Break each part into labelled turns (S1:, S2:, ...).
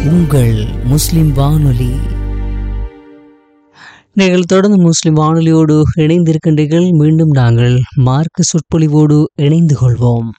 S1: உங்கள் முஸ்லிம் வானொலி நீங்கள் தொடர்ந்து முஸ்லிம் வானொலியோடு இணைந்திருக்கின்றீர்கள் மீண்டும் நாங்கள் மார்க்க சொற்பொழிவோடு இணைந்து கொள்வோம்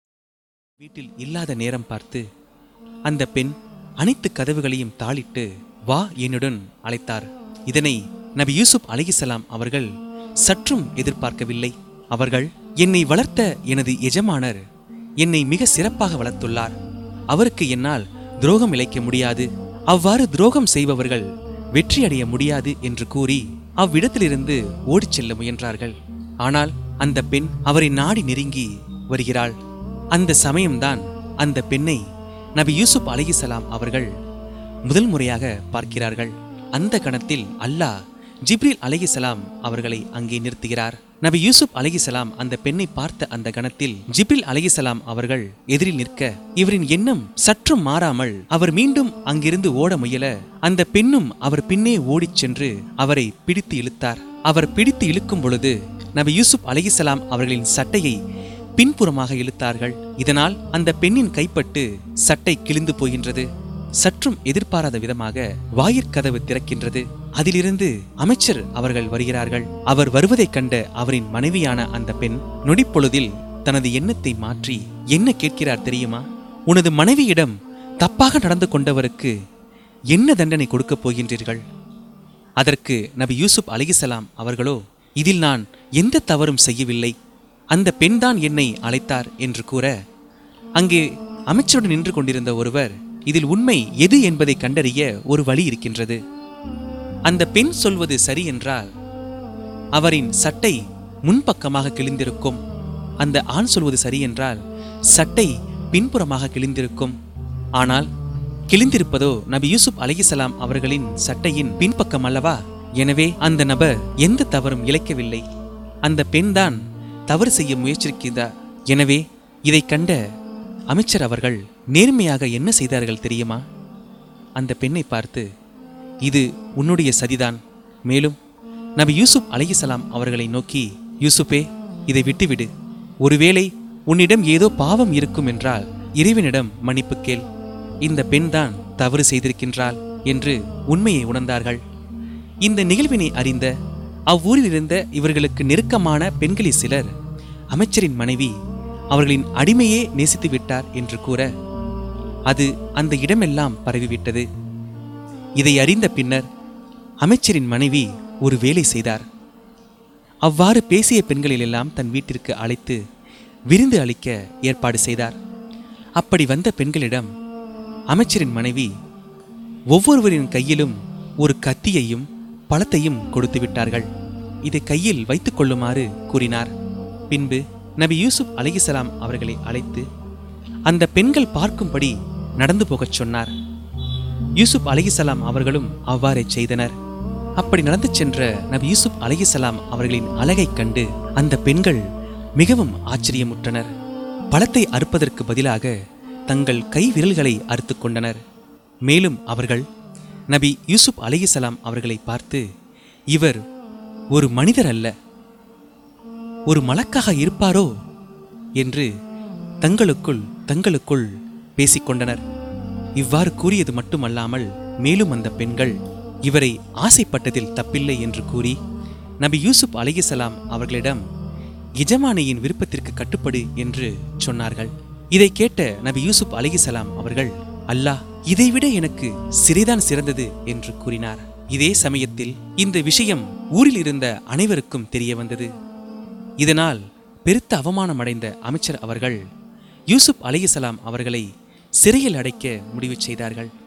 S2: வீட்டில் இல்லாத நேரம் பார்த்து அந்த பெண் அனைத்து கதவுகளையும் தாளிட்டு வா என்னுடன் அழைத்தார் இதனை நபி யூசுப் அலைஹிசலாம் அவர்கள் சற்றும் எதிர்பார்க்கவில்லை அவர்கள் என்னை வளர்த்த எனது எஜமானர் என்னை மிக சிறப்பாக வளர்த்துள்ளார் அவருக்கு என்னால் துரோகம் இழைக்க முடியாது அவ்வாறு துரோகம் செய்பவர்கள் வெற்றியடைய முடியாது என்று கூறி அவ்விடத்திலிருந்து ஓடிச் செல்ல முயன்றார்கள் ஆனால் அந்த பெண் அவரை நாடி நெருங்கி வருகிறாள் அந்த சமயம்தான் அந்த பெண்ணை நபி யூசுப் அலைஹிசலாம் அவர்கள் முதல் முறையாக பார்க்கிறார்கள் அந்த கணத்தில் அல்லாஹ் ஜிப்ரீல் அலைஹிசலாம் அவர்களை அங்கே நிறுத்துகிறார் நபி யூசுப் அலைஹிசலாம் அந்த பெண்ணை பார்த்த அந்த கணத்தில் ஜிப்ரில் அலைஹிசலாம் அவர்கள் எதிரில் நிற்க இவரின் எண்ணம் சற்றும் மாறாமல் அவர் மீண்டும் அங்கிருந்து ஓட முயல அந்த பெண்ணும் அவர் பின்னே ஓடிச் சென்று அவரை பிடித்து இழுத்தார் அவர் பிடித்து இழுக்கும் பொழுது நபி யூசுப் அலைஹிசலாம் அவர்களின் சட்டையை பின்புறமாக இழுத்தார்கள் இதனால் அந்த பெண்ணின் கைப்பட்டு சட்டை கிழிந்து போகின்றது சற்றும் எதிர்பாராத விதமாக வாயிற்கதவு திறக்கின்றது அதிலிருந்து அமைச்சர் அவர்கள் வருகிறார்கள் அவர் வருவதைக் கண்ட அவரின் மனைவியான அந்த பெண் நொடிப்பொழுதில் தனது எண்ணத்தை மாற்றி என்ன கேட்கிறார் தெரியுமா உனது மனைவியிடம் தப்பாக நடந்து கொண்டவருக்கு என்ன தண்டனை கொடுக்கப் போகின்றீர்கள் அதற்கு நபி யூசுப் அலிகிசலாம் அவர்களோ இதில் நான் எந்த தவறும் செய்யவில்லை அந்த பெண்தான் என்னை அழைத்தார் என்று கூற அங்கே அமைச்சருடன் நின்று கொண்டிருந்த ஒருவர் இதில் உண்மை எது என்பதை கண்டறிய ஒரு வழி இருக்கின்றது அந்த பெண் சொல்வது சரி என்றால் அவரின் சட்டை முன்பக்கமாக கிழிந்திருக்கும் அந்த ஆண் சொல்வது சரி என்றால் சட்டை பின்புறமாக கிழிந்திருக்கும் ஆனால் கிழிந்திருப்பதோ நபி யூசுப் அலைஹிசலாம் அவர்களின் சட்டையின் பின்பக்கம் அல்லவா எனவே அந்த நபர் எந்த தவறும் இழைக்கவில்லை அந்த பெண்தான் தவறு செய்ய முயற்சிக்கிறார் எனவே இதை கண்ட அமைச்சர் அவர்கள் நேர்மையாக என்ன செய்தார்கள் தெரியுமா அந்த பெண்ணை பார்த்து இது உன்னுடைய சதிதான் மேலும் நபி யூசுப் அலைஹிசலாம் அவர்களை நோக்கி யூசுப்பே இதை விட்டுவிடு ஒருவேளை உன்னிடம் ஏதோ பாவம் இருக்கும் என்றால் இறைவனிடம் மன்னிப்பு கேள் இந்த பெண்தான் தவறு செய்திருக்கின்றாள் என்று உண்மையை உணர்ந்தார்கள் இந்த நிகழ்வினை அறிந்த அவ்வூரில் இருந்த இவர்களுக்கு நெருக்கமான பெண்களில் சிலர் அமைச்சரின் மனைவி அவர்களின் அடிமையே நேசித்து விட்டார் என்று கூற அது அந்த இடமெல்லாம் பரவிவிட்டது இதை அறிந்த பின்னர் அமைச்சரின் மனைவி ஒரு வேலை செய்தார் அவ்வாறு பேசிய பெண்களிலெல்லாம் தன் வீட்டிற்கு அழைத்து விருந்து அளிக்க ஏற்பாடு செய்தார் அப்படி வந்த பெண்களிடம் அமைச்சரின் மனைவி ஒவ்வொருவரின் கையிலும் ஒரு கத்தியையும் பழத்தையும் கொடுத்து விட்டார்கள் இதை கையில் வைத்துக் கொள்ளுமாறு கூறினார் பின்பு நபி யூசுப் அலைஹிசலாம் அவர்களை அழைத்து அந்த பெண்கள் பார்க்கும்படி நடந்து போகச் சொன்னார் யூசுப் அலைஹிசலாம் அவர்களும் அவ்வாறே செய்தனர் அப்படி நடந்து சென்ற நபி யூசுப் அலைஹிசலாம் அவர்களின் அழகைக் கண்டு அந்த பெண்கள் மிகவும் ஆச்சரியமுற்றனர் பழத்தை அறுப்பதற்கு பதிலாக தங்கள் கை விரல்களை அறுத்துக் கொண்டனர் மேலும் அவர்கள் நபி யூசுப் அலைஹிசலாம் அவர்களை பார்த்து இவர் ஒரு மனிதர் அல்ல ஒரு மலக்காக இருப்பாரோ என்று தங்களுக்குள் தங்களுக்குள் பேசிக்கொண்டனர் இவ்வாறு கூறியது மட்டுமல்லாமல் மேலும் அந்த பெண்கள் இவரை ஆசைப்பட்டதில் தப்பில்லை என்று கூறி நபி யூசுப் அலைஹிசலாம் அவர்களிடம் எஜமானியின் விருப்பத்திற்கு கட்டுப்படு என்று சொன்னார்கள் இதை கேட்ட நபி யூசுப் அலைஹிசலாம் அவர்கள் அல்லாஹ் இதைவிட எனக்கு சிறைதான் சிறந்தது என்று கூறினார் இதே சமயத்தில் இந்த விஷயம் ஊரில் இருந்த அனைவருக்கும் தெரிய வந்தது இதனால் பெருத்த அவமானம் அடைந்த அமைச்சர் அவர்கள் யூசுப் அலைஹிசலாம் அவர்களை சிறையில் அடைக்க முடிவு செய்தார்கள்